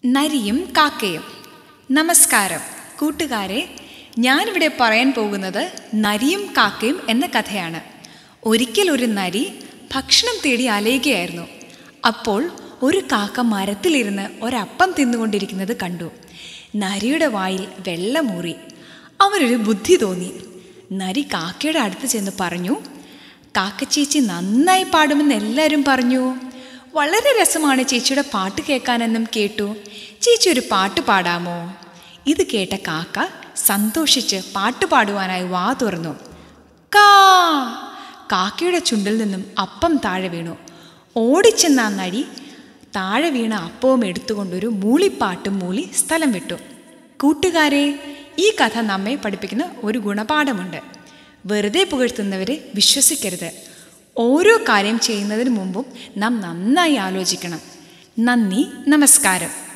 നരിയും കാക്കയും നമസ്കാരം കൂട്ടുകാരെ ഞാനിവിടെ പറയാൻ പോകുന്നത് നരിയും കാക്കയും എന്ന കഥയാണ് ഒരിക്കൽ ഒരു നരി ഭക്ഷണം തേടി അലയുകയായിരുന്നു അപ്പോൾ ഒരു കാക്ക മരത്തിലിരുന്ന് ഒരപ്പം തിന്നുകൊണ്ടിരിക്കുന്നത് കണ്ടു നരിയുടെ വായിൽ വെള്ളമൂറി അവനൊരു ബുദ്ധി തോന്നി നരി കാക്കയുടെ അടുത്ത് ചെന്ന് പറഞ്ഞു കാക്കച്ചേച്ചി നന്നായി പാടുമെന്ന് എല്ലാവരും പറഞ്ഞു വളരെ രസമാണ് ചേച്ചിയുടെ പാട്ട് കേൾക്കാനെന്നും കേട്ടു ചേച്ചി ഒരു പാട്ട് പാടാമോ ഇത് കേട്ട കാക്ക സന്തോഷിച്ച് പാട്ട് പാടുവാനായി വാ തുറന്നു കാ കാക്കയുടെ ചുണ്ടിൽ നിന്നും അപ്പം താഴെ വീണു ഓടിച്ചെന്ന ആ നരി താഴെ വീണ അപ്പവും എടുത്തുകൊണ്ടൊരു മൂളിപ്പാട്ടും മൂളി സ്ഥലം വിട്ടു കൂട്ടുകാരെ ഈ കഥ നമ്മെ പഠിപ്പിക്കുന്ന ഒരു ഗുണപാഠമുണ്ട് വെറുതെ പുകഴ്ത്തുന്നവരെ വിശ്വസിക്കരുത് ഓരോ കാര്യം ചെയ്യുന്നതിന് മുമ്പും നാം നന്നായി ആലോചിക്കണം നന്ദി നമസ്കാരം